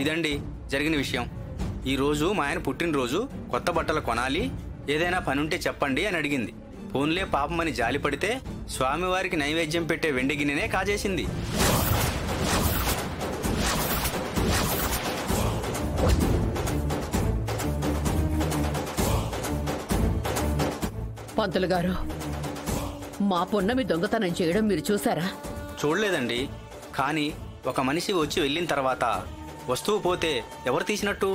ఇదండి జరిగిన విషయం ఈరోజు మా ఆయన పుట్టినరోజు కొత్త బట్టలు కొనాలి ఏదైనా పనుంటే చెప్పండి అని అడిగింది ఫోన్లే పాపమని జాలి పడితే స్వామివారికి నైవేద్యం పెట్టే వెండి గిన్నెనే కాజేసింది పంతులు గారు మా పున్నమి దొంగతనం చేయడం మీరు చూసారా చూడలేదండి కానీ ఒక మనిషి వచ్చి వెళ్ళిన తర్వాత వస్తువు పోతే ఎవరు తీసినట్టు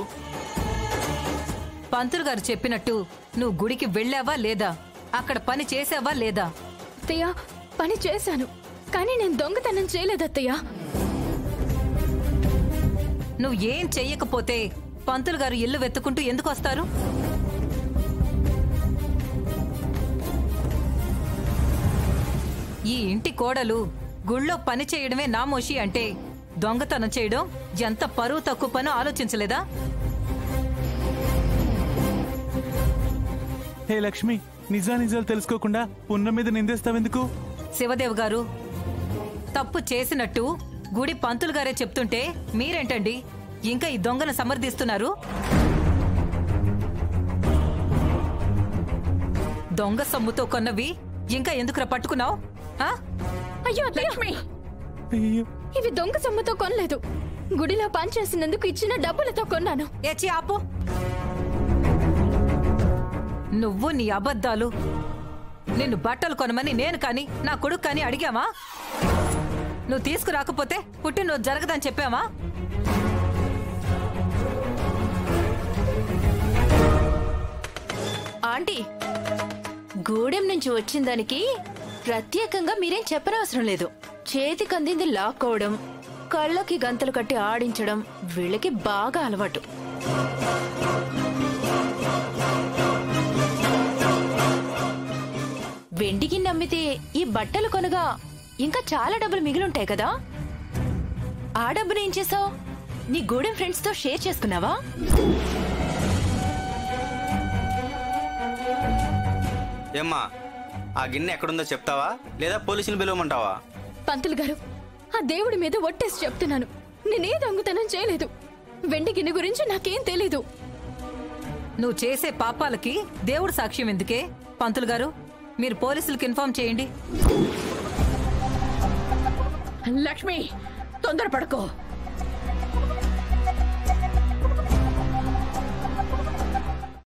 పంతులు గారు చెప్పినట్టు నువ్వు గుడికి వెళ్ళావా లేదా అక్కడ పని చేసావా లేదా అత్తయ్య పని చేశాను కానీ నేను దొంగతనం చేయలేదు అత్తయ్య నువ్వు ఏం చెయ్యకపోతే పంతులు గారు ఇల్లు వెతుకుంటూ ఎందుకు వస్తారు ఈ ఇంటి కోడలు గుళ్ళో పని చేయడమే నామోషి అంటే దొంగతనం చేయడం ఎంత పరువు తక్కువ పనో ఆలోచించలేదా హే లక్ష్మి నిజా నిజాలు తెలుసుకోకుండా పున్న మీద నిందేస్తావెందుకు శివదేవ్ గారు తప్పు చేసినట్టు గుడి పంతులు గారే చెప్తుంటే మీరేంటండి ఇంకా ఈ దొంగను సమర్థిస్తున్నారు దొంగ సొమ్ముతో కొన్నవి ఇంకా ఎందుకురా పట్టుకున్నావు అయ్యో అత్తయ్య అయ్యో ఇవి దొంగ సొమ్ముతో కొనలేదు గుడిలో పని చేసినందుకు ఇచ్చిన డబ్బులతో కొన్నాను ఏచి ఆపు నువ్వు నీ అబద్ధాలు నిన్ను బట్టలు కొనమని నేను కాని నా కొడుకు కాని అడిగావా నువ్వు తీసుకురాకపోతే పుట్టినరోజు జరగదని చెప్పావా ఆంటీ గూడెం నుంచి వచ్చిన దానికి ప్రత్యేకంగా మీరేం చెప్పనవసరం లేదు చేతికి అందింది లాక్కోవడం కళ్ళకి గంతలు కట్టి ఆడించడం వీళ్ళకి బాగా అలవాటు వెండికి నమ్మితే ఈ బట్టలు కొనగా ఇంకా చాలా డబ్బులు మిగిలుంటాయి కదా ఆ డబ్బుని ఏం చేసావు నీ గూడెం ఫ్రెండ్స్ తో షేర్ చేసుకున్నావా ఏమ్మా ఆ గిన్నె ఎక్కడుందో చెప్తావా లేదా పోలీసులు పిలవమంటావా పంతులు గారు ఆ దేవుడి మీద ఒట్టేసి చెప్తున్నాను నేనే దొంగతనం చేయలేదు వెండి గిన్నె గురించి నాకేం తెలీదు నువ్వు చేసే పాపాలకి దేవుడు సాక్ష్యం ఎందుకే పంతులు గారు మీరు పోలీసులకు ఇన్ఫార్మ్ చేయండి లక్ష్మి తొందరపడకో